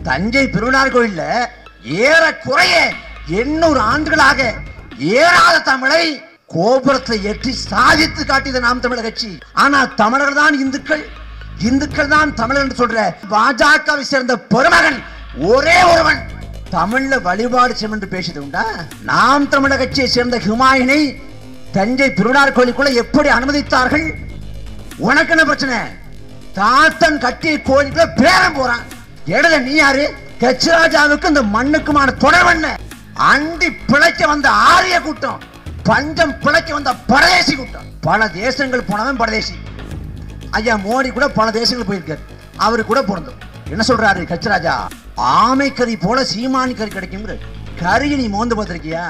தஞ்சை பெருவினார் கோயில்ல ஏறக்குறைய எண்ணூறு ஆண்டுகளாக ஏறாத தமிழை கோபுரத்தை ஏற்றி சாதித்து காட்டியது நாம் தமிழர் கட்சி ஆனா தமிழர்கள் தான் இந்துக்கள் இந்துக்கள் தான் தமிழர் என்று சொல்ற பாஜகவை சேர்ந்த பெருமகன் ஒரே ஒருவன் தமிழ்ல வழிபாடு செய்யும் என்று பேசியது உண்டா நாம் தமிழர் கட்சியை சேர்ந்த ஹுமாயினை தஞ்சை பெருவினார் கோயிலுக்குள்ள எப்படி அனுமதித்தார்கள் உனக்கு என்ன பிரச்சனை தாத்தன் கட்டிய கோயிலுக்குள்ள பேரன் போறான் இடல நீ யாரு கச்சராஜாவுக்கு இந்த மண்ணுக்குமான தொடர்பு என்ன அண்டி பிழைக்க வந்த ஆரிய கூட்டம் பஞ்சம் பிழைக்க வந்த பரதேசி கூட்டம் பல தேசங்கள் போனவன் பரதேசி ஐயா மோடி கூட பல தேசங்கள் போயிருக்காரு அவரு கூட பிறந்தோம் என்ன சொல்றாரு கச்சராஜா ஆமை கறி போல சீமானி கறி கிடைக்குங்கிற கறியை நீ மோந்து பார்த்திருக்கியா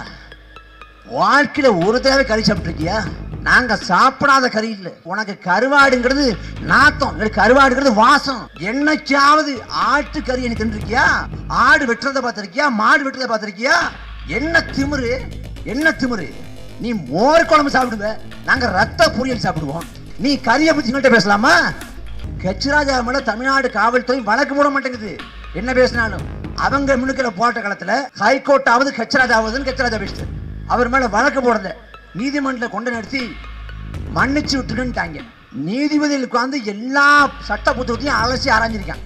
வாழ்க்கையில ஒரு தடவை கறி சாப்பிட்டிருக்கியா நாங்க சாப்பிடாத கறி இல்ல உனக்கு கருவாடுங்கிறது நாத்தம் இல்ல கருவாடுங்கிறது வாசம் என்னைக்காவது ஆட்டு கறி நீ தின்றிருக்கியா ஆடு வெட்டுறத பார்த்திருக்கியா மாடு வெட்டுறத பார்த்திருக்கியா என்ன திமிரு என்ன திமிரு நீ மோர் குழம்பு சாப்பிடுவ நாங்க ரத்த பொரியல் சாப்பிடுவோம் நீ கறியை பத்தி எங்கள்கிட்ட பேசலாமா கச்சிராஜா மேல தமிழ்நாடு காவல்துறை வழக்கு போட மாட்டேங்குது என்ன பேசினாலும் அவங்க மினுக்கிற போட்ட காலத்துல ஹைகோர்ட் ஆவது கச்சராஜாவதுன்னு கச்சராஜா பேசுது அவர் மேல வழக்கு போடல நீதிமன்றத்தை கொண்டு நிறுத்தி மன்னிச்சு விட்டுருன்ட்டாங்க நீதிபதிகளுக்கு வந்து எல்லா சட்ட புத்தகத்தையும் அலசி ஆராய்ஞ்சிருக்கான்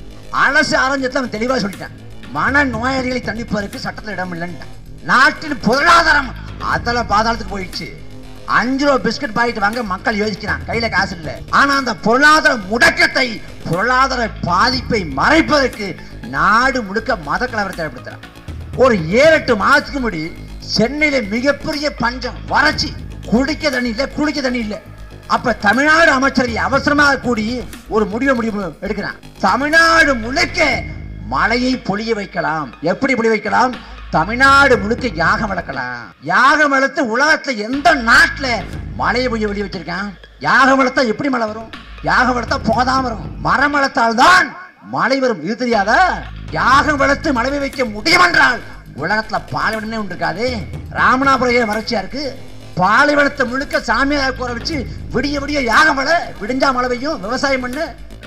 அலசி ஆராய்ஞ்சதுல அவன் தெளிவா சொல்லிட்டான் மன நோயாளிகளை தண்டிப்பதற்கு சட்டத்தில் இடம் இல்லைன்ட்டான் நாட்டின் பொருளாதாரம் அதல பாதாளத்துக்கு போயிடுச்சு அஞ்சு ரூபா பிஸ்கட் பாக்கெட் வாங்க மக்கள் யோசிக்கிறான் கையில காசு இல்ல ஆனா அந்த பொருளாதார முடக்கத்தை பொருளாதார பாதிப்பை மறைப்பதற்கு நாடு முழுக்க மத கலவரத்தை ஏற்படுத்துறான் ஒரு ஏழு எட்டு மாதத்துக்கு முன்னாடி சென்னையில மிகப்பெரிய பஞ்சம் வறட்சி குடிக்க தண்ணி இல்ல குளிக்க தண்ணி இல்ல அப்ப தமிழ்நாடு அமைச்சரை அவசரமாக கூடி ஒரு முடிவை முடிவு எடுக்கிறான் தமிழ்நாடு முழுக்க மழையை பொழிய வைக்கலாம் எப்படி பொழிய வைக்கலாம் தமிழ்நாடு முழுக்க யாகம் வளர்க்கலாம் யாகம் வளர்த்து உலகத்துல எந்த நாட்டுல மழையை பொழிய வெளிய வச்சிருக்கான் யாகம் வளர்த்தா எப்படி மழை வரும் யாகம் வளர்த்தா போதாம வரும் மரம் வளர்த்தால் தான் மழை வரும் இது தெரியாதா யாகம் வளர்த்து மழை வைக்க முடியும் என்றால் உலகத்துல பாலைவனமே ஒன்று இருக்காது ராமநாதபுரம் ஏன் வறட்சியா இருக்கு பாலைவனத்தை முழுக்க சாமியார் கூற வச்சு விடிய விடிய யாகம் மழை விடிஞ்சா மழை பெய்யும் விவசாயம் பண்ணு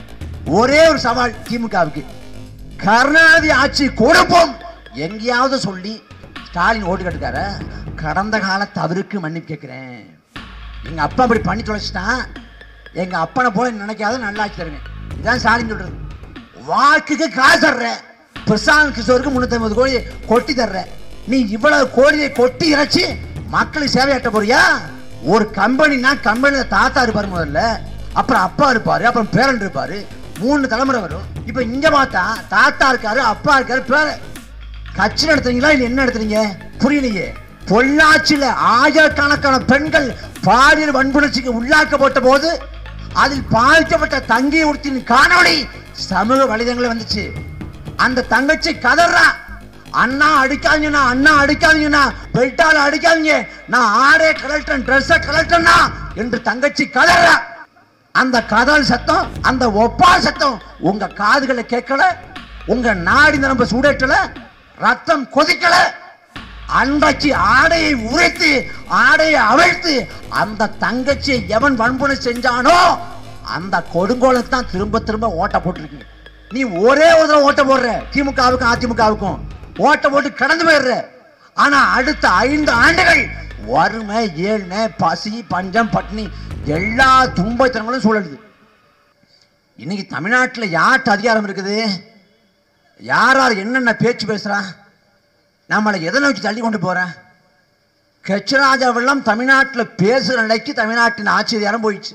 ஒரே ஒரு சவால் திமுகவுக்கு கருணாநிதி ஆட்சி கொடுப்போம் எங்கேயாவது சொல்லி ஸ்டாலின் ஓட்டு கட்டுக்கார கடந்த கால தவறுக்கு மன்னிப்பு கேட்கிறேன் எங்க அப்பா அப்படி பண்ணி தொலைச்சிட்டான் எங்க அப்பனை போல நினைக்காத நல்லா ஆட்சி தருவேன் இதான் ஸ்டாலின் சொல்றது வாக்குக்கு காசு தர்ற பிரசாந்த் கிஷோருக்கு முன்னூத்தி ஐம்பது கோடி கொட்டி தர்ற நீ இவ்வளவு கோடியை கொட்டி இறைச்சி மக்களுக்கு சேவையாட்ட போறியா ஒரு கம்பெனினா கம்பெனில தாத்தா இருப்பாரு முதல்ல அப்புறம் அப்பா இருப்பாரு அப்புறம் பேரன் இருப்பாரு மூணு தலைமுறை வரும் இப்ப இங்க பார்த்தா தாத்தா இருக்காரு அப்பா இருக்காரு பேரன் கட்சி நடத்துறீங்களா இல்ல என்ன நடத்துறீங்க புரியலையே பொள்ளாச்சியில ஆயிரக்கணக்கான பெண்கள் பாலியல் வன்புணர்ச்சிக்கு உள்ளாக்கப்பட்ட போது அதில் பாதிக்கப்பட்ட தங்கை ஒருத்தின் காணொளி சமூக வலைதளங்களில் வந்துச்சு அந்த தங்கச்சி கதறா அண்ணா அடிக்காதீங்கண்ணா அண்ணா அடிக்காதீங்கண்ணா பெல்ட்டால அடிக்காதீங்க நான் ஆடே கலெக்டன் ட்ரெஸ்ஸை கலெக்டர்னா என்று தங்கச்சி கதறா அந்த கதல் சத்தம் அந்த ஒப்பால் சத்தம் உங்க காதுகளை கேட்கல உங்க நாடி நரம்பு சூடேற்றல ரத்தம் கொதிக்கல அன்றைக்கு ஆடையை உரைத்து ஆடையை அவிழ்த்து அந்த தங்கச்சியை எவன் வன்புணை செஞ்சானோ அந்த கொடுங்கோலை தான் திரும்ப திரும்ப ஓட்ட போட்டிருக்கீங்க நீ ஒரே ஒரு தடவை ஓட்ட போடுற திமுகவுக்கும் அதிமுகவுக்கும் ஓட்ட போட்டு கடந்து போயிடுற ஆனா அடுத்த ஐந்து ஆண்டுகள் வறுமை ஏழ்மை பசி பஞ்சம் பட்டினி எல்லா துன்பத்தனங்களும் சூழலுது இன்னைக்கு தமிழ்நாட்டில் யார்கிட்ட அதிகாரம் இருக்குது யார் யார் என்னென்ன பேச்சு பேசுறா நம்மளை எதை நோக்கி தள்ளி கொண்டு போற கெச்சராஜாவெல்லாம் தமிழ்நாட்டில் பேசுகிற நிலைக்கு தமிழ்நாட்டின் ஆட்சி அதிகாரம் போயிடுச்சு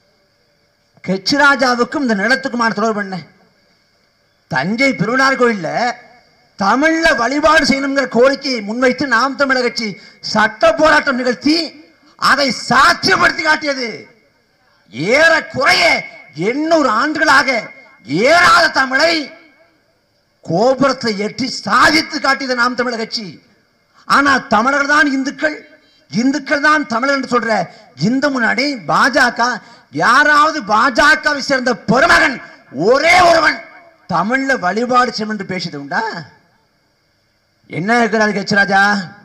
கெச்சராஜாவுக்கும் இந்த நிலத்துக்குமான தொடர்பு என்ன தஞ்சை பெருவினார் கோயில்ல தமிழ்ல வழிபாடு செய்யணுங்கிற கோரிக்கையை முன்வைத்து நாம் தமிழக கட்சி சட்ட போராட்டம் நிகழ்த்தி அதை சாட்சியப்படுத்தி காட்டியது ஏறக்குறைய எண்ணூறு ஆண்டுகளாக ஏறாத தமிழை கோபுரத்தை ஏற்றி சாதித்து காட்டியது நாம் தமிழர் கட்சி ஆனா தமிழர்கள் தான் இந்துக்கள் இந்துக்கள் தான் தமிழர் என்று சொல்ற இந்து முன்னாடி பாஜக யாராவது பாஜகவை சேர்ந்த பெருமகன் ஒரே ஒருவன் தமிழ்ல வழிபாடு செய்யும் என்று பேசியது உண்டா என்ன இருக்கிறாரு கெச்சராஜா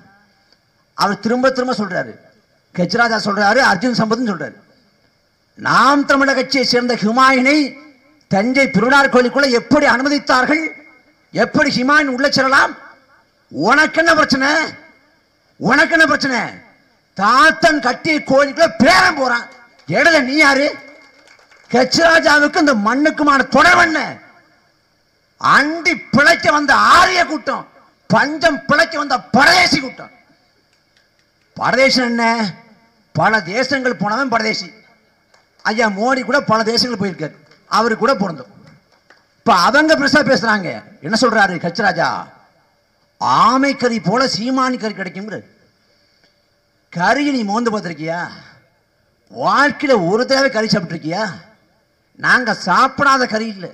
அவர் திரும்ப திரும்ப சொல்றாரு கெச்சராஜா சொல்றாரு அர்ஜுன் சம்பத்னு சொல்றாரு நாம் தமிழர் கட்சியை சேர்ந்த ஹுமாயினை தஞ்சை பெருநார் கோயிலுக்குள்ள எப்படி அனுமதித்தார்கள் எப்படி ஹிமாயின் உள்ள செல்லலாம் உனக்கு என்ன பிரச்சனை உனக்கு என்ன பிரச்சனை தாத்தன் கட்டிய கோயிலுக்குள்ள பேரன் போறான் இடல நீ யாரு கச்சராஜாவுக்கு இந்த மண்ணுக்குமான தொடர்பு என்ன அண்டி பிழைக்க வந்த ஆரிய கூட்டம் பஞ்சம் பிழைக்க வந்த பரதேசி கூட்டம் பரதேசம் என்ன பல தேசங்கள் போனவன் பரதேசி ஐயா மோடி கூட பல தேசங்கள் போயிருக்காரு அவரு கூட பிறந்தோம் இப்ப அவங்க பெருசா பேசுறாங்க என்ன சொல்றாரு கச்சராஜா ஆமை கறி போல சீமானி கறி கிடைக்குங்கிறது கறி நீ மோந்து பார்த்திருக்கியா வாழ்க்கையில ஒரு தடவை கறி சாப்பிட்டிருக்கியா நாங்க சாப்பிடாத கறி இல்லை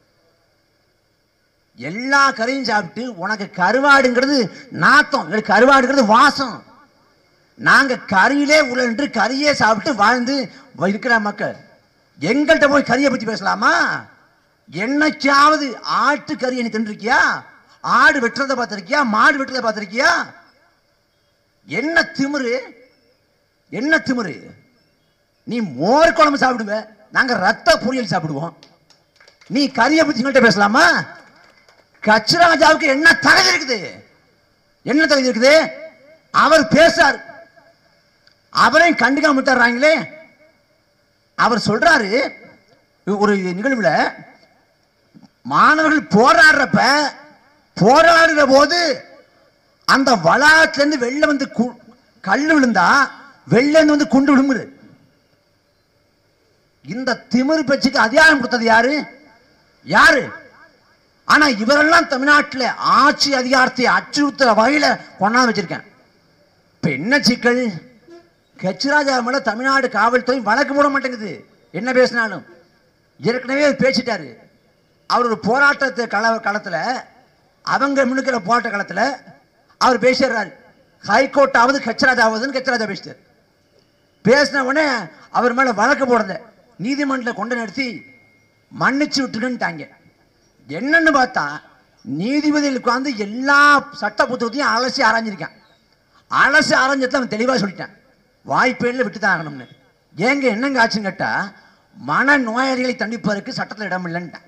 எல்லா கறியும் சாப்பிட்டு உனக்கு கருவாடுங்கிறது நாத்தம் எங்களுக்கு கருவாடுங்கிறது வாசம் நாங்க கறியிலே உழன்று கறியே சாப்பிட்டு வாழ்ந்து இருக்கிற மக்கள் எங்கள்கிட்ட போய் கறியை பத்தி பேசலாமா என்னைக்காவது ஆட்டு கறியை நீ தின்றிருக்கியா ஆடு வெட்டுறதை பார்த்திருக்கியா மாடு வெட்டுறதை பார்த்திருக்கியா என்ன திமிரு என்ன திமிரு நீ மோர் குழம்பு சாப்பிடுவ நாங்க ரத்த பொரியல் சாப்பிடுவோம் நீ கறியை பத்தி எங்கள்கிட்ட பேசலாமா கச்சராஜாவுக்கு என்ன தகுதி இருக்குது என்ன தகுதி இருக்குது அவர் பேசார் அவரையும் கண்டுக்காம விட்டுறாங்களே அவர் சொல்றாரு ஒரு நிகழ்வுல மாணவர்கள் போராடுறப்ப போராடுற போது அந்த வளாகத்துல இருந்து வெளில வந்து கு- கல்லு விழுந்தா வெளில இருந்து வந்து குண்டு விழுங்குது இந்த திமிரு பேச்சுக்கு அதிகாரம் கொடுத்தது யாரு யாரு ஆனா இவரெல்லாம் தமிழ்நாட்டுல ஆட்சி அதிகாரத்தை அச்சுறுத்துற வகையில கொண்டாந்து வச்சிருக்கேன் இப்ப என்ன சிக்கல் கச்சிராஜா மேல தமிழ்நாடு காவல்துறை வழக்கு போட மாட்டேங்குது என்ன பேசினாலும் ஏற்கனவே அவர் பேசிட்டாரு அவர் ஒரு போராட்டத்தை கள களத்துல அவங்க முன்னுக்கிற போராட்ட களத்துல அவர் பேசிடுறாரு ஹைகோர்ட் ஆகுது கச்சராஜா ஆகுதுன்னு கச்சராஜா பேசிட்டார் பேசின உடனே அவர் மேல வழக்கு போடுறத நீதிமன்றத்தில் கொண்டு நிறுத்தி மன்னிச்சு விட்டுருக்குன்ட்டாங்க என்னன்னு பார்த்தா நீதிபதிகளுக்கு வந்து எல்லா சட்ட புத்தகத்தையும் அலசி ஆராய்ஞ்சிருக்கான் அலசி ஆராய்ஞ்சதை அவன் தெளிவாக சொல்லிட்டான் வாய்ப்பேனில் விட்டு தான் ஆகணும்னு ஏங்க என்னங்க ஆச்சுன்னு கேட்டா மன நோயாளிகளை தண்டிப்பதற்கு சட்டத்தில் இடம் இல்லைன்ட்டான்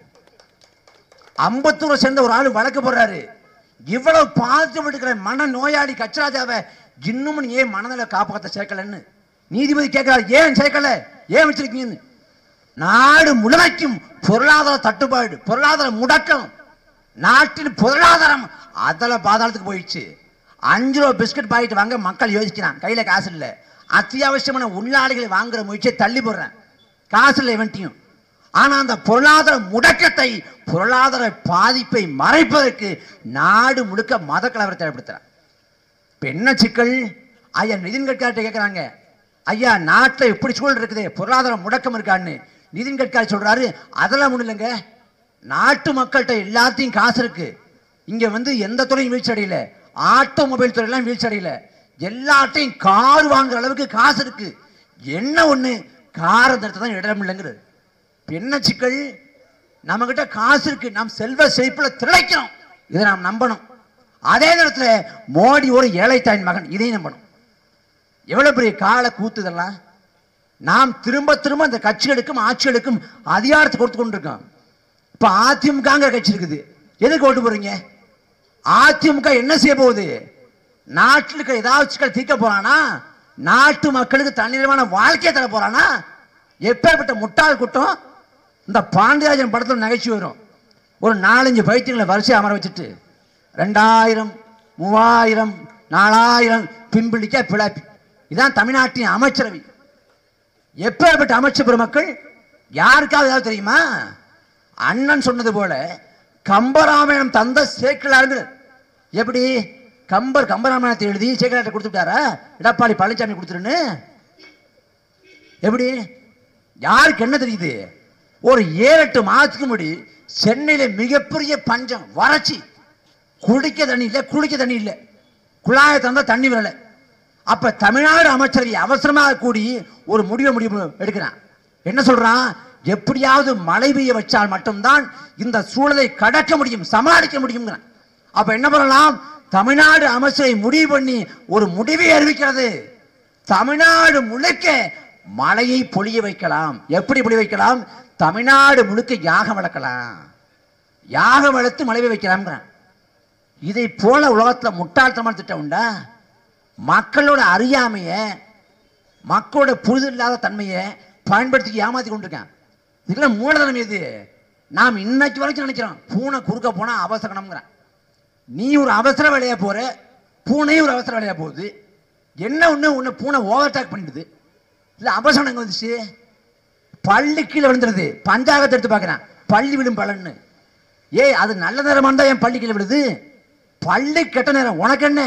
அம்பத்தூரை சேர்ந்த ஒரு ஆள் வழக்கு போடுறாரு இவ்வளவு பாதிக்கப்பட்டிருக்கிற மன நோயாளி கச்சராஜாவை இன்னும் நீ ஏன் மனநல காப்பாற்ற சேர்க்கலன்னு நீதிபதி கேட்கிறார் ஏன் சேர்க்கல ஏன் வச்சிருக்கீங்கன்னு நாடு முழுமைக்கும் பொருளாதார தட்டுப்பாடு பொருளாதார முடக்கம் நாட்டின் பொருளாதாரம் அதல பாதாளத்துக்கு போயிடுச்சு அஞ்சு ரூபா பிஸ்கட் பாக்கெட் வாங்க மக்கள் யோசிக்கிறான் கையில காசு இல்லை அத்தியாவசியமான உள்ளாடைகளை வாங்குற முயற்சியை தள்ளி போடுறேன் காசு இல்லை இவன்ட்டையும் ஆனா அந்த பொருளாதார முடக்கத்தை பொருளாதார பாதிப்பை மறைப்பதற்கு நாடு முழுக்க மத கலவரத்தை ஏற்படுத்துறான் இப்ப என்ன சிக்கல் ஐயா நிதின் கட்கார்ட்ட கேட்குறாங்க ஐயா நாட்டில் எப்படி சூழல் இருக்குது பொருளாதார முடக்கம் இருக்கான்னு நிதின் கட்காரி சொல்றாரு அதெல்லாம் ஒண்ணும் இல்லைங்க நாட்டு மக்கள்கிட்ட எல்லாத்தையும் காசு இருக்கு இங்க வந்து எந்த துறையும் வீழ்ச்சி அடையல ஆட்டோமொபைல் துறையெல்லாம் வீழ்ச்சி அடையல எல்லாத்தையும் கார் வாங்குற அளவுக்கு காசு இருக்கு என்ன ஒண்ணு காரை நிறுத்த தான் இடம் இல்லைங்கிறது இப்ப என்ன சிக்கல் நம்ம கிட்ட காசு இருக்கு நாம் செல்வ செழிப்புல திளைக்கிறோம் இதை நாம் நம்பணும் அதே நேரத்துல மோடி ஒரு ஏழைத்தாயின் மகன் இதையும் நம்பணும் எவ்வளவு பெரிய கால கூத்து இதெல்லாம் நாம் திரும்ப திரும்ப இந்த கட்சிகளுக்கும் ஆட்சிகளுக்கும் அதிகாரத்தை கொடுத்து கொண்டிருக்கோம் இப்ப அதிமுகங்கிற கட்சி இருக்குது எதுக்கு ஓட்டு போறீங்க அதிமுக என்ன செய்ய போகுது நாட்டில் இருக்கிற ஏதாவது சிக்கல் தீர்க்க போறானா நாட்டு மக்களுக்கு தன்னிறைவான வாழ்க்கையை தர போறானா எப்பேற்பட்ட முட்டாள் கூட்டம் இந்த பாண்டியராஜன் படத்துல நகைச்சுவை வரும் ஒரு நாலஞ்சு பைத்தியங்களை வரிசை அமர வச்சுட்டு ரெண்டாயிரம் மூவாயிரம் நாலாயிரம் பிம்பிளிக்க பிளாப்பி இதான் தமிழ்நாட்டின் அமைச்சரவை எப்பேற்பட்ட அமைச்சர் பெருமக்கள் யாருக்காவது ஏதாவது தெரியுமா அண்ணன் சொன்னது போல கம்பராமாயணம் தந்த சேக்கிழார்கள் எப்படி கம்பர் கம்பராமாயணத்தை எழுதி சேக்கிழார்ட்ட கொடுத்துட்டாரா எடப்பாடி பழனிசாமி கொடுத்துருன்னு எப்படி யாருக்கு என்ன தெரியுது ஒரு ஏழு எட்டு மாதத்துக்கு முன்னாடி சென்னையில மிகப்பெரிய பஞ்சம் வறட்சி குடிக்க தண்ணி இல்லை குளிக்க தண்ணி இல்லை குழாயை தந்தா தண்ணி வரல அப்ப தமிழ்நாடு அமைச்சரவை அவசரமாக கூடி ஒரு முடிவை முடிவு எடுக்கிறான் என்ன சொல்றான் எப்படியாவது மழை பெய்ய வச்சால் மட்டும்தான் இந்த சூழலை கடக்க முடியும் சமாளிக்க முடியும் அப்ப என்ன பண்ணலாம் தமிழ்நாடு அமைச்சரை முடிவு பண்ணி ஒரு முடிவை அறிவிக்கிறது தமிழ்நாடு முழுக்க மழையை பொழிய வைக்கலாம் எப்படி பொழிய வைக்கலாம் தமிழ்நாடு முழுக்க யாகம் வளர்க்கலாம் யாகம் வளர்த்து மழை பெய்ய வைக்கலாம்ங்கிறான் இதை போல உலகத்துல முட்டாள்தனமான திட்டம் உண்டா மக்களோட அறியாமைய மக்களோட புரிதல் இல்லாத தன்மையை பயன்படுத்தி ஏமாத்தி கொண்டிருக்கான் இதுல மூலதனம் எது நாம் இன்னைக்கு வரைக்கும் நினைக்கிறோம் பூனை குறுக்க போனா அவசரம்ங்கிறான் நீ ஒரு அவசர வேலையா போற பூனையும் ஒரு அவசர வேலையா போகுது என்ன ஒண்ணு உன்னை பூனை ஓவர்டேக் பண்ணிடுது இல்ல அவசரம் எங்க வந்துச்சு பள்ளி கீழே விழுந்துருது பஞ்சாகத்தை எடுத்து பார்க்கறேன் பள்ளி விடும் பலன்னு ஏய் அது நல்ல நேரமா இருந்தா என் பள்ளி கீழே விடுது பள்ளி கெட்ட நேரம் உனக்கு என்ன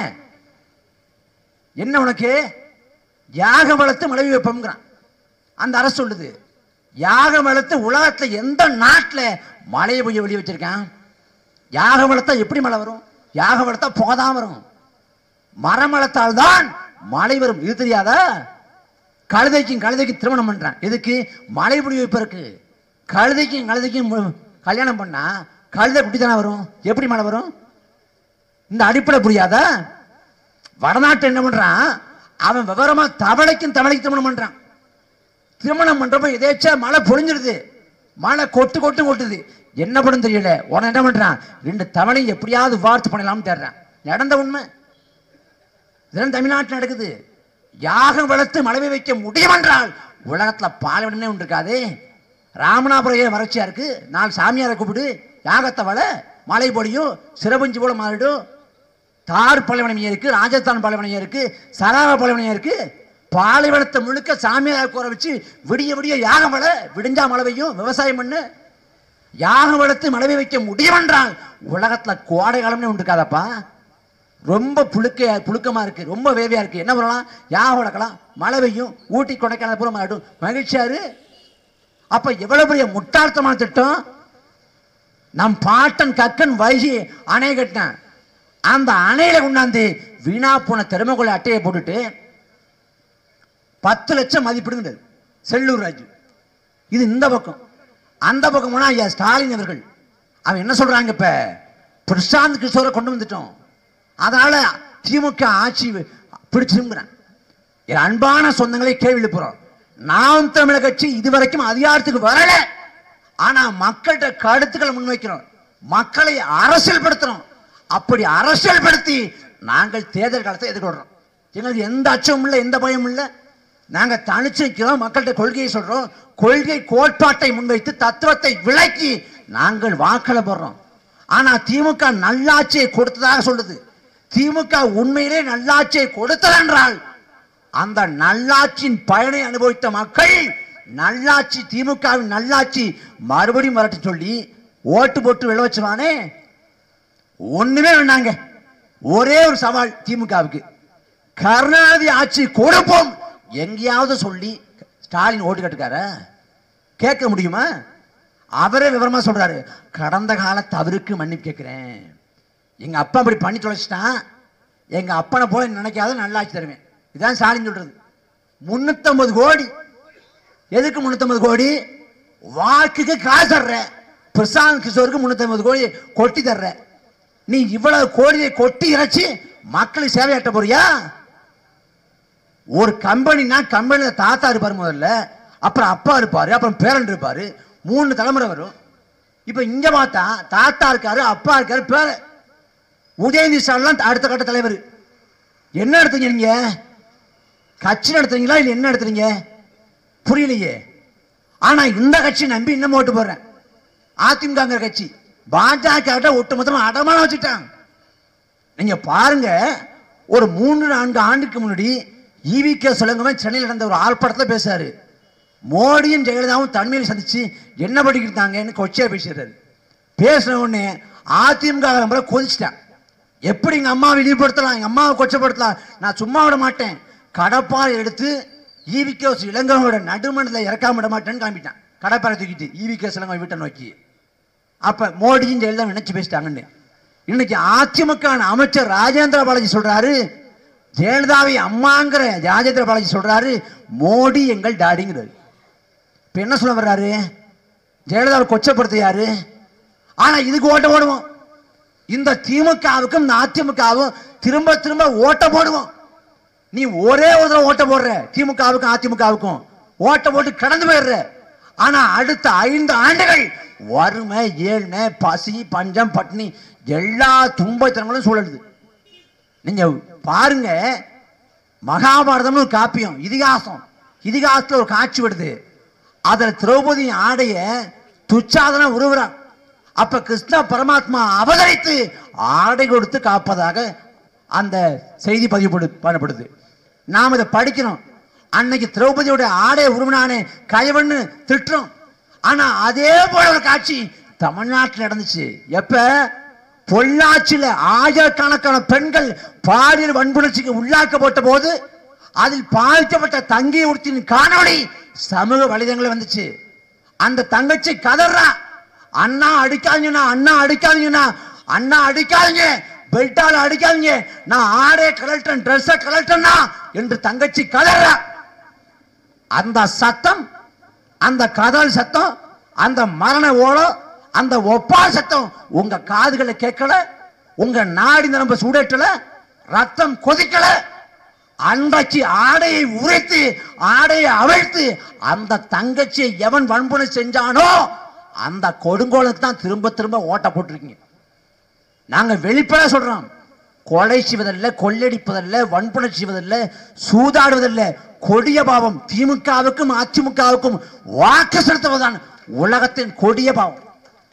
என்ன உனக்கு யாக வளர்த்து மழை வைப்போம்ங்கிறான் அந்த அரசு சொல்லுது யாக வளர்த்து உலகத்துல எந்த நாட்டுல மழையை பொய்ய வெளியே வச்சிருக்கான் யாக வளர்த்தா எப்படி மழை வரும் யாக வளர்த்தா புகதான் வரும் மரம் வளர்த்தால் தான் மழை வரும் இது தெரியாதா கழுதைக்கும் கழுதைக்கும் திருமணம் பண்றான் எதுக்கு மழை பொழி வைப்பதற்கு கழுதைக்கும் கழுதைக்கும் மு- கல்யாணம் பண்ணா கழுதை குட்டி தானே வரும் எப்படி மழை வரும் இந்த அடிப்படை புரியாதா வடநாட்டு என்ன பண்றான் அவன் விவரமா தவளைக்கும் தவளைக்கு திருமணம் பண்றான் திருமணம் பண்றப்ப எதேச்சா மழை பொழிஞ்சிருது மழை கொட்டு கொட்டு கொட்டுது என்ன பண்ணும் தெரியல உடனே என்ன பண்றான் ரெண்டு தவளை எப்படியாவது வார்த்து பண்ணலாம்னு தேடுறான் நடந்த உண்மை இதெல்லாம் தமிழ்நாட்டில் நடக்குது யாகம் வளர்த்து மழை பெய்ய வைக்க முடியும் என்றால் உலகத்துல பாலைவனமே ஒன்று இருக்காதே ராமநாதபுரம் ஏன் வறட்சியா இருக்கு நாலு சாமியாரை கூப்பிடு யாகத்தை வள மழை பொழியும் சிறபஞ்சு போல மாறிடும் தார் பாலைவனம் இருக்கு ராஜஸ்தான் பாலைவனம் இருக்கு சராவா பாலைவனம் இருக்கு பாலைவனத்தை முழுக்க சாமியார் கூற வச்சு விடிய விடிய யாகம் வள விடிஞ்சா மழை பெய்யும் விவசாயம் பண்ணு யாகம் வளர்த்து மழை பெய்ய வைக்க முடியும் என்றால் உலகத்துல கோடை காலம்னே ஒன்று இருக்காதப்பா ரொம்ப புழுக்க புழுக்கமா இருக்கு ரொம்ப வேவையா இருக்கு என்ன பண்ணலாம் யாகம் வளர்க்கலாம் மழை பெய்யும் ஊட்டி கொடைக்கானல் பூரா மாட்டும் மகிழ்ச்சியாரு அப்ப எவ்வளவு பெரிய முட்டாள்தனமான திட்டம் நம் பாட்டன் கக்கன் வைகி அணை கட்டினான் அந்த அணையில கொண்டாந்து வீணா போன திறமைக்குள்ள அட்டையை போட்டுட்டு பத்து லட்சம் மதிப்பிடுங்கிறது செல்லூர் ராஜு இது இந்த பக்கம் அந்த பக்கம் போனா ஐயா ஸ்டாலின் அவர்கள் அவன் என்ன சொல்றாங்க இப்ப பிரசாந்த் கிஷோரை கொண்டு வந்துட்டோம் அதனால திமுக ஆட்சி பிடிச்சிருங்கிறான் என் அன்பான சொந்தங்களை கேள்வி எழுப்புறோம் நாம் தமிழர் கட்சி இதுவரைக்கும் அதிகாரத்துக்கு வரல ஆனா மக்கள்கிட்ட கருத்துக்களை முன்வைக்கிறோம் மக்களை அரசியல்படுத்துறோம் அப்படி அரசியல்படுத்தி நாங்கள் தேர்தல் காலத்தை எதிர்கொள்றோம் எங்களுக்கு எந்த அச்சமும் இல்லை எந்த பயமும் இல்லை நாங்க தனிச்சு நிற்கிறோம் மக்கள்கிட்ட கொள்கையை சொல்றோம் கொள்கை கோட்பாட்டை முன்வைத்து தத்துவத்தை விளக்கி நாங்கள் வாக்களை போடுறோம் ஆனா திமுக நல்லாட்சியை கொடுத்ததாக சொல்லுது திமுக உண்மையிலே நல்லாட்சியை கொடுத்ததென்றால் அந்த நல்லாட்சியின் பயனை அனுபவித்த மக்கள் நல்லாட்சி திமுகவின் நல்லாட்சி மறுபடியும் வரட்டு சொல்லி ஓட்டு போட்டு விழ வச்சுவானே ஒண்ணுமே வேண்டாங்க ஒரே ஒரு சவால் திமுகவுக்கு கருணாநிதி ஆட்சி கொடுப்போம் எங்கேயாவது சொல்லி ஸ்டாலின் ஓட்டு கட்டுக்கார கேட்க முடியுமா அவரே விவரமா சொல்றாரு கடந்த கால தவறுக்கு மன்னிப்பு கேட்கிறேன் எங்க அப்பா அப்படி பண்ணி தொலைச்சிட்டான் எங்க அப்பனை போல நினைக்காத நல்லாட்சி தருவேன் இதான் ஸ்டாலின் சொல்றது முன்னூத்தம்பது கோடி எதுக்கு முன்னூத்தம்பது கோடி வாக்குக்கு காசு தர்ற பிரசாந்த் கிஷோருக்கு முன்னூத்தம்பது கோடி கொட்டி தர்ற நீ இவ்வளவு கோடியை கொட்டி இறைச்சி மக்களுக்கு சேவையாட்ட போறியா ஒரு கம்பெனினா கம்பெனில தாத்தா இருப்பாரு முதல்ல அப்புறம் அப்பா இருப்பாரு அப்புறம் பேரன் இருப்பாரு மூணு தலைமுறை வரும் இப்ப இங்க பார்த்தா தாத்தா இருக்காரு அப்பா இருக்காரு பேர உதயநிதி ஸ்டாலின் அடுத்த கட்ட தலைவர் என்ன எடுத்தீங்க நீங்க கட்சி நடத்துறீங்களா இல்ல என்ன நடத்துறீங்க புரியலையே ஆனா இந்த கட்சி நம்பி இன்னும் ஓட்டு போடுறேன் அதிமுக கட்சி பாஜக ஒட்டு மொத்தமா அடமானம் வச்சுட்டாங்க நீங்க பாருங்க ஒரு மூன்று நான்கு ஆண்டுக்கு முன்னாடி ஈவி கே சுலங்கவன் சென்னையில் நடந்த ஒரு ஆர்ப்பாட்டத்தில் பேசுறாரு மோடியும் ஜெயலலிதாவும் தனிமையில் சந்திச்சு என்ன படிக்கிறாங்கன்னு கொச்சையா பேசுறாரு பேசின உடனே அதிமுக முறை கொதிச்சிட்டேன் எப்படி எங்க அம்மாவை இழிவுபடுத்தலாம் எங்க அம்மாவை கொச்சப்படுத்தலாம் நான் சும்மா விட மாட்டேன் கடப்பாறை எடுத்து ஈவி கே இளங்கனோட நடுமணத்தில் இறக்காம விட மாட்டேன்னு கிளம்பிட்டான் கடப்பாறை தூக்கிட்டு ஈவி கே இளங்கோ வீட்டை நோக்கி அப்ப மோடியும் ஜெயலலிதா நினைச்சு பேசிட்டாங்கன்னு இன்னைக்கு அதிமுக அமைச்சர் ராஜேந்திர பாலாஜி சொல்றாரு ஜெயலலிதாவை அம்மாங்கிற ராஜேந்திர பாலாஜி சொல்றாரு மோடி எங்கள் டாடிங்கிறாரு இப்ப என்ன சொல்ல வர்றாரு ஜெயலலிதாவை கொச்சப்படுத்த யாரு ஆனா இதுக்கு ஓட்ட போடுவோம் இந்த திமுகவுக்கும் இந்த அதிமுகவும் திரும்ப திரும்ப ஓட்ட போடுவோம் நீ ஒரே ஒரு தடவை ஓட்ட போடுற திமுகவுக்கும் அதிமுகவுக்கும் ஓட்ட போட்டு கடந்து போயிடுற ஆனா அடுத்த ஐந்து ஆண்டுகள் வறுமை ஏழ்மை பசி பஞ்சம் பட்டினி எல்லா துன்பத்தனங்களும் சூழலுது நீங்க பாருங்க மகாபாரதம்னு ஒரு காப்பியம் இதிகாசம் இதிகாசத்துல ஒரு காட்சி வருது அதுல திரௌபதி ஆடைய துச்சாதன உருவுறான் அப்ப கிருஷ்ண பரமாத்மா அவதரித்து ஆடை கொடுத்து காப்பதாக அந்த செய்தி பதிவு படு- பண்ணப்படுது நாம் இதை படிக்கிறோம் அன்னைக்கு திரௌபதியோட ஆடை உருவனானே கயவன்னு திட்டுறோம் ஆனா அதே போல ஒரு காட்சி தமிழ்நாட்டில் நடந்துச்சு எப்ப பொள்ளாச்சியில ஆயிரக்கணக்கான பெண்கள் பாலியல் வன்புணர்ச்சிக்கு உள்ளாக்கப்பட்ட போது அதில் பாதிக்கப்பட்ட தங்கை உடுத்தின் காணொளி சமூக வலைதளங்களில் வந்துச்சு அந்த தங்கச்சி கதறா அண்ணா அடிக்காதீங்கண்ணா அண்ணா அடிக்காதீங்கண்ணா அண்ணா அடிக்காதீங்க பெல்ட்டால அடிக்காதீங்க நான் ஆடே கலட்டேன் ட்ரெஸ்ஸை கலட்டேன்னா என்று தங்கச்சி கதறா அந்த சத்தம் அந்த கதல் சத்தம் அந்த மரண ஓலம் அந்த ஒப்பால் சத்தம் உங்க காதுகளை கேட்கல உங்க நாடி நரம்பு சூடேற்றல ரத்தம் கொதிக்கல அன்றைக்கு ஆடையை உரைத்து ஆடையை அவிழ்த்து அந்த தங்கச்சியை எவன் வன்புணை செஞ்சானோ அந்த கொடுங்கோலத்தை தான் திரும்ப திரும்ப ஓட்ட போட்டிருக்கீங்க நாங்க வெளிப்பட சொல்றோம் கொலை செய்வதல்ல கொள்ளடிப்பதல்ல வன்புணை செய்வதல்ல சூதாடுவதல்ல கொடிய பாவம் திமுகவுக்கும் அதிமுகவுக்கும் வாக்கு செலுத்துவதுதான் உலகத்தின் கொடிய பாவம்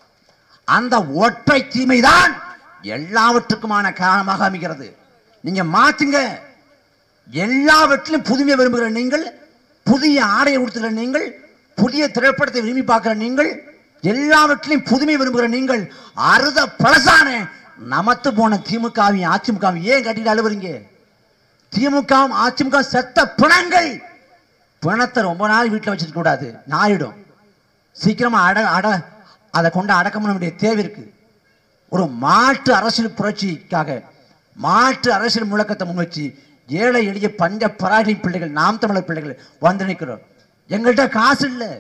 அந்த ஒற்றை தீமைதான் எல்லாவற்றுக்குமான காரணமாக அமைகிறது நீங்க மாத்துங்க எல்லாவற்றிலும் புதுமையை விரும்புகிற நீங்கள் புதிய ஆடையை உடுத்துகிற நீங்கள் புதிய திரைப்படத்தை விரும்பி பார்க்கிற நீங்கள் எல்லாவற்றிலும் புதுமை விரும்புகிற நீங்கள் அறுத பழசான நமத்து போன திமுகவையும் அதிமுகவும் ஏன் கட்டிட்டு அழுவுறீங்க திமுகவும் அதிமுக செத்த பிணங்கள் பிணத்தை ரொம்ப நாள் வீட்டில் வச்சிருக்க கூடாது நாயிடும் சீக்கிரமா அட அட அதை கொண்டு அடக்கம் பண்ண வேண்டிய தேவை இருக்கு ஒரு மாற்று அரசியல் புரட்சிக்காக மாற்று அரசியல் முழக்கத்தை முன்வச்சு ஏழை எளிய பஞ்ச பராகி பிள்ளைகள் நாம் தமிழர் பிள்ளைகள் வந்து நிற்கிறோம் எங்கள்கிட்ட காசு இல்லை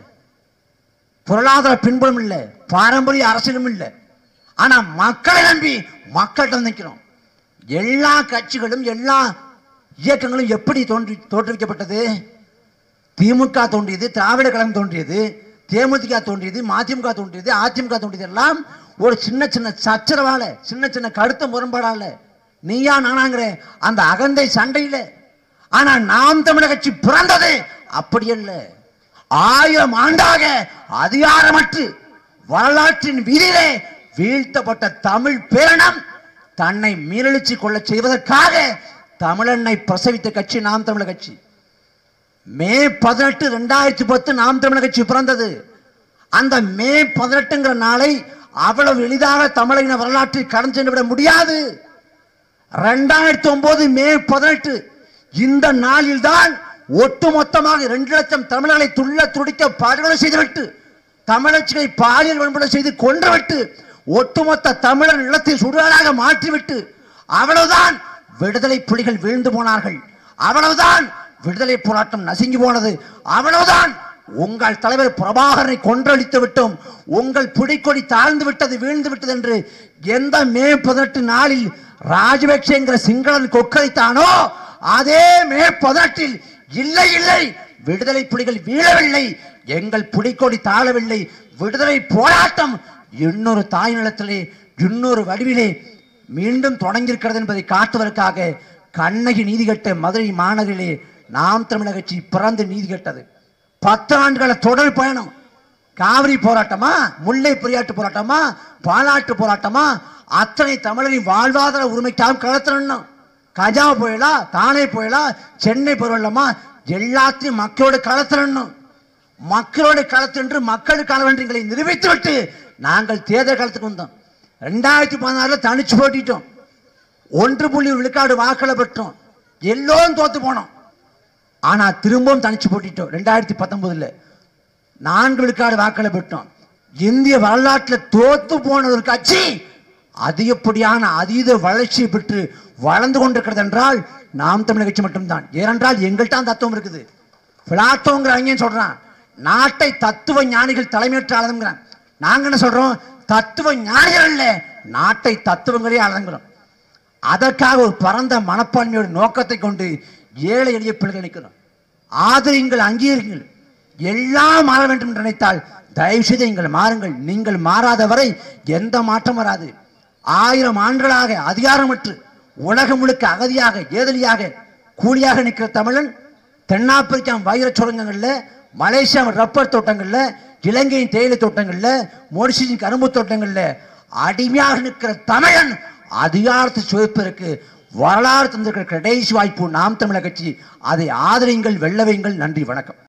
பொருளாதார பின்புலம் இல்லை பாரம்பரிய அரசியலும் இல்லை ஆனா மக்களை நம்பி மக்கள்கிட்ட நிற்கிறோம் எல்லா கட்சிகளும் எல்லா இயக்கங்களும் எப்படி தோன்றி தோற்றுவிக்கப்பட்டது திமுக தோன்றியது திராவிட கழகம் தோன்றியது தேமுதிக தோன்றியது மதிமுக தோன்றியது அதிமுக தோன்றியது எல்லாம் ஒரு சின்ன சின்ன சச்சரவால சின்ன சின்ன கருத்து முரண்பாடால நீயா நானாங்கிற அந்த அகந்தை சண்டையில ஆனா நாம் தமிழக கட்சி பிறந்தது அப்படி அல்ல ஆயிரம் ஆண்டாக அதிகாரமற்று வரலாற்றின் வீதியிலே வீழ்த்தப்பட்ட தமிழ் பேரணம் தன்னை மீறெழுச்சி கொள்ளச் செய்வதற்காக தமிழனை பிரசவித்த கட்சி நாம் தமிழர் கட்சி மே பதினெட்டு ரெண்டாயிரத்தி பத்து நாம் தமிழர் கட்சி பிறந்தது அந்த மே பதினெட்டுங்கிற நாளை அவ்வளவு எளிதாக தமிழின வரலாற்றில் கடந்து சென்று விட முடியாது ரெண்டாயிரத்தி ஒன்பது மே பதினெட்டு இந்த நாளில் தான் ஒட்டுமொத்தமாக இரண்டு லட்சம் தமிழர்களை துள்ள துடிக்க படுகொலை செய்துவிட்டு தமிழச்சிகளை பாலியல் வன்முறை செய்து கொன்றுவிட்டு ஒட்டுமொத்த தமிழர் நிலத்தை சுடுகாடாக மாற்றிவிட்டு அவ்வளவுதான் விடுதலை புலிகள் வீழ்ந்து போனார்கள் அவ்வளவுதான் விடுதலை போராட்டம் நசுங்கி போனது அவ்வளவுதான் உங்கள் தலைவர் பிரபாகரனை கொன்றளித்து விட்டோம் உங்கள் பிடிக்கொடி தாழ்ந்து விட்டது வீழ்ந்து விட்டது என்று எந்த மே பதினெட்டு நாளில் ராஜபக்ஷ என்கிற சிங்களன் கொக்கரித்தானோ அதே மே பதினெட்டில் இல்லை இல்லை விடுதலை புலிகள் வீழவில்லை எங்கள் புலிக்கொடி தாழவில்லை விடுதலை போராட்டம் இன்னொரு தாய் நிலத்திலே இன்னொரு வடிவிலே மீண்டும் தொடங்கியிருக்கிறது என்பதை காட்டுவதற்காக கண்ணகி நீதி கட்ட மதுரை மாநகரிலே நாம் தமிழக கட்சி பிறந்து நீதி கட்டது பத்து ஆண்டுகள தொடர் பயணம் காவிரி போராட்டமா முல்லை பெரியாட்டு போராட்டமா பாலாட்டு போராட்டமா அத்தனை தமிழரின் வாழ்வாதார உரிமைக்காக களத்திரணும் கஜா புயலா தானே புயலா சென்னை பெருவெள்ளமா எல்லாத்தையும் மக்களோட களத்திரணும் மக்களோட களத்தின்று மக்களுக்கான வென்றங்களை நிரூபித்து விட்டு நாங்கள் தேர்தல் களத்துக்கு வந்தோம் ரெண்டாயிரத்தி பதினாறுல தனிச்சு போட்டிட்டோம் ஒன்று புள்ளி ஒரு விழுக்காடு வாக்களை பெற்றோம் எல்லோரும் தோத்து போனோம் ஆனா திரும்பவும் தனிச்சு போட்டிட்டோம் ரெண்டாயிரத்தி பத்தொன்பதுல நான்கு விழுக்காடு வாக்களை பெற்றோம் இந்திய வரலாற்றில் தோத்து போன ஒரு கட்சி அதிகப்படியான அதீத வளர்ச்சியை பெற்று வளர்ந்து கொண்டிருக்கிறது என்றால் நாம் தமிழர் கட்சி மட்டும்தான் ஏனென்றால் எங்கள்கிட்ட அந்த தத்துவம் இருக்குது பிளாட்டோங்கிற அறிஞன் சொல்றான் நாட்டை தத்துவ ஞானிகள் தலைமையேற்று ஆளுங்கிறான் நாங்க என்ன சொல்றோம் தத்துவ ஞானிகள் அல்ல நாட்டை தத்துவங்களே ஆளுங்கிறோம் அதற்காக ஒரு பரந்த மனப்பான்மையோட நோக்கத்தை கொண்டு ஏழை எளிய பிள்ளைகள் நிற்கிறோம் ஆதரிங்கள் அங்கீகரிங்கள் எல்லாம் மாற வேண்டும் என்று நினைத்தால் தயவு செய்து நீங்கள் மாறுங்கள் நீங்கள் மாறாத வரை எந்த மாற்றம் வராது ஆயிரம் ஆண்டுகளாக அதிகாரமற்று உலகம் முழுக்க அகதியாக ஏதலியாக கூலியாக நிற்கிற தமிழன் தென்னாப்பிரிக்கா வைரச் சுரங்கங்கள்ல மலேசியா ரப்பர் தோட்டங்கள்ல இலங்கையின் தேயிலை தோட்டங்கள்ல மொரிஷியின் கரும்பு தோட்டங்கள்ல அடிமையாக நிற்கிற தமிழன் அதிகாரத்தை சுவைப்பதற்கு வரலாறு தந்திருக்கிற கடைசி வாய்ப்பு நாம் தமிழக கட்சி அதை ஆதரியுங்கள் வெல்ல வையுங்கள் நன்றி வணக்கம்